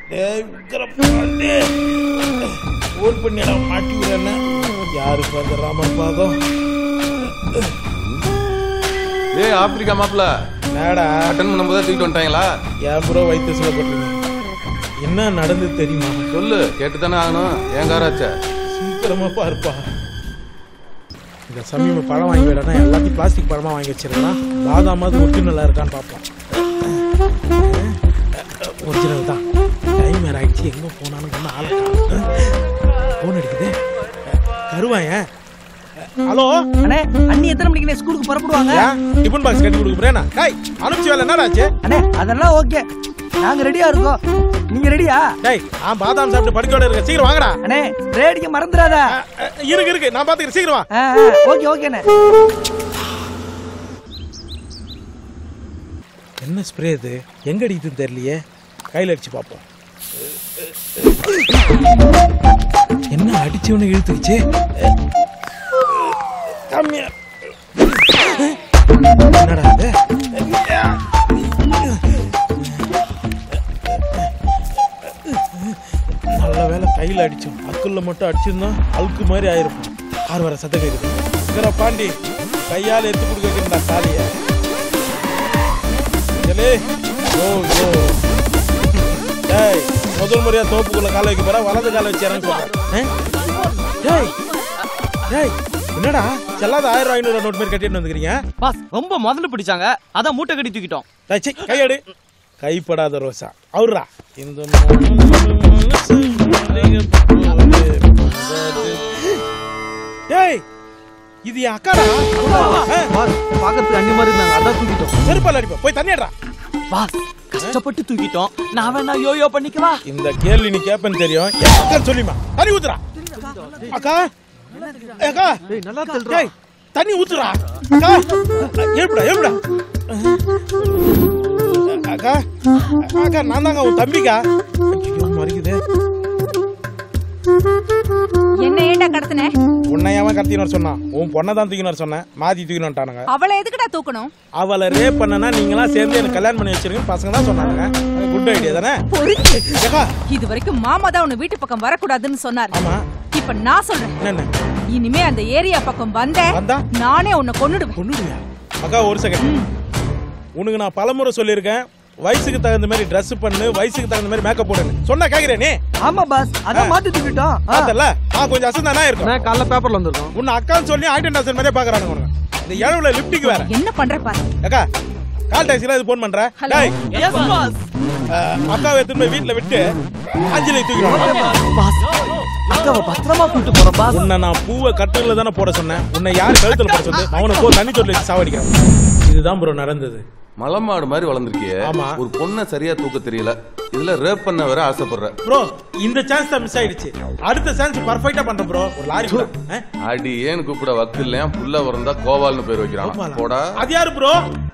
டேய் உக்கிரப்பாண்டி ஃபோன் பண்ணிடா மாட்டி விடுறேன்னு யாருக்கு அந்த ராமன் பாதம் ஏய் ஆப்பிரிக்கா மாப்பிள நேடா அட்டன் பண்ணும்போது தூக்கிட்டு வந்துட்டாங்களா ஏன் ப்ரோ வயிற்று சொல்லப்பட்டிருங்க என்ன நடந்தது தெரியுமா சொல்லு கேட்டு தானே ஆகணும் ஏன் காராச்ச சீக்கிரமா பாருப்பா இந்த சமீப பழம் வாங்கி விடனா எல்லாத்தையும் பிளாஸ்டிக் பழமா வாங்கி வச்சிருக்கலாம் பாதாமாவது ஒரிஜினலா இருக்கான்னு பார்ப்போம் ஒரிஜினல் தான் டைம் வேற ஆயிடுச்சு எங்க போனாலும் ஒன்றும் ஆளை ஃபோன் அடிக்குது கருவாயன் ஹலோ அண்ணே அண்ணி எத்தனை மணிக்கு ஸ்கூலுக்கு புறப்படுவாங்க ஏன் டிஃபன் பாக்ஸ் கட்டி கொடுக்க போறேனா டேய் அனுப்பிச்சு வேலை என்னடாச்சு அண்ணே அதெல்லாம் ஓகே நாங்க ரெடியா இருக்கோம் நீங்க ரெடியா டேய் நான் பாதாம் சாப்பிட்டு படிக்கோட இருக்கேன் சீக்கிரம் வாங்கடா அண்ணே ரேடிக்க மறந்துடாத அஹ், அஹ், இருக்கு இருக்கு நான் பாத்துக்கிறேன் சீக்கிரம் வா ஆ, ஆ, ஓகே ஓகேண்ணே என்ன ஸ்ப்ரே இது எங்க அடிக்குதுன்னு தெரியலையே கையில் அடிச்சு பார்ப்போம் என்ன அடிச்சவனு இழுத்துக்கிச்சு கம்மியா என்னடா இது நல்ல வேலை கையில் அடிச்சோம் அக்குள்ள மட்டும் அடிச்சிருந்தோம் அழுக்கு மாதிரி ஆயிருக்கும் ஆறு வர சத்தம் கேக்குது இங்கடா பாண்டி கையால் எடுத்து கொடுக்கறா சாலியை ஏலே ஓ ஓ டேய் முதல் முறையா தோப்புக்குள்ள கால வைக்க போற வலது கால வச்சு இறங்க சொல்றேன் டேய் டேய் என்னடா செல்லாத ஆயிரம் ஐநூறு நோட் மாதிரி கட்டிட்டு வந்துக்கிறீங்க பாஸ் ரொம்ப முதல்ல பிடிச்சாங்க அதான் மூட்டை கட்டி தூக்கிட்டோம் டேய், சீ, கையெடு கைப்படாத ரோசா அவர்ரா இந்த டேய் இது என் அக்காடா ஆ, பாஸ் பாக்கிறதுக்கு அண்ணி மாதிரி இருந்தாங்க அதான் தூக்கிட்டோம் செருப்பால் அடிப்பா போய் தண்ணி எடுறா பாஸ் கஷ்டப்பட்டு தூக்கிட்டோம் நான் வேணா யோயோ பண்ணிக்கவா இந்த கேள்வி நீ கேப்பேன்னு தெரியும் என் அக்கான்னு சொல்லிமா தண்ணி ஊத்துறா அக்கா ஏய், அக்கா நல்லா டேய் தண்ணி ஊத்துறா அக்கா எழுப்புடா எழுப்புடா அக்கா அக்கா நான் தாங்க உன் தம்பிக்கா ஐயோ மறிக்குது என்ன ஏண்டா கடத்தின உன்னை ஏன் கடத்தினார் சொன்னான் உன் பொண்ணை தான் தூக்கினார் சொன்னேன் மாத்தி தூக்கினான்ட்டானுங்க அவளை எதுக்குடா தூக்கணும் அவளை ரேப் பண்ணனா நீங்களாம் சேர்ந்து எனக்கு கல்யாணம் பண்ணி வச்சிருங்க பசங்க தான் சொன்னாங்க குட் ஐடியா தானே பொறுத்து. ஏக்கா இது வரைக்கும் மாமா தான் உன்னை வீட்டு பக்கம் வரக்கூடாதுன்னு சொன்னார் ஆமா இப்ப நான் சொல்றேன் என்னென்ன இனிமே அந்த ஏரியா பக்கம் வந்த வந்தா? நானே உன்னை கொன்னுடுவேன் பொண்ணுடுவியா அக்கா ஒரு செகண்ட் உனக்கு நான் பலமுறை சொல்லியிருக்கேன் வயசுக்கு தகுந்த மாதிரி Dress பண்ணு வயசுக்கு தகுந்த மாதிரி மேக்கப் போடுன்னு சொன்னா கேக்குறேன் நீ ஆமா பாஸ் அதான் மாத்தி தூக்கிட்டோம் ஆ. பார்த்தல நான் கொஞ்சம் அசந்தானா இருக்கும் காலைல பேப்பர்ல வந்திருக்கோம் உன்னை அக்கான்னு சொல்லி ஆயிட்டன் டாசன் மாதிரியே பாக்குறானுங்க உனக்கு இந்த இழவுல லிப்டிக் வேற என்ன பண்ற பாரு அக்கா கால் டாக்ஸில இது போன் பண்ற Hello. டேய் எஸ் பாஸ் அஹ், அக்காவை எடுத்துட்டு போய் வீட்டுல விட்டு அஞ்சலி தூக்கிடுவாங்க பாஸ் அக்காவை பத்திரமா கூட்டு போறோம் பாஸ் உன்னை நான் பூவை கட்டுல தானே போட சொன்னேன் உன்னை யார் கழுத்துல போட சொன்னது அவனை போ தண்ணி தொட்டில வச்சு சாவடிக்கிறான் இதுதான் ப்ரோ நடந்தது மலமாடு மாதிரி வளர்ந்துருக்கியே ஆமா. ஒரு பொண்ணை சரியா தூக்க தெரியல இதுல ரேப் பண்ண வேற ஆசைப்படுற ப்ரோ இந்த சான்ஸ் தான் மிஸ் ஆயிடுச்சு அடுத்த சான்ஸ் பர்ஃபெக்ட்டா பண்றேன் ப்ரோ ஒரு லாரி கூட அடி ஏன்னு கூப்பிட வக்கு இல்லையா புள்ள வரந்தா கோவால்னு பேர் வைக்கிறான் போடா அது யாரு ப்ரோ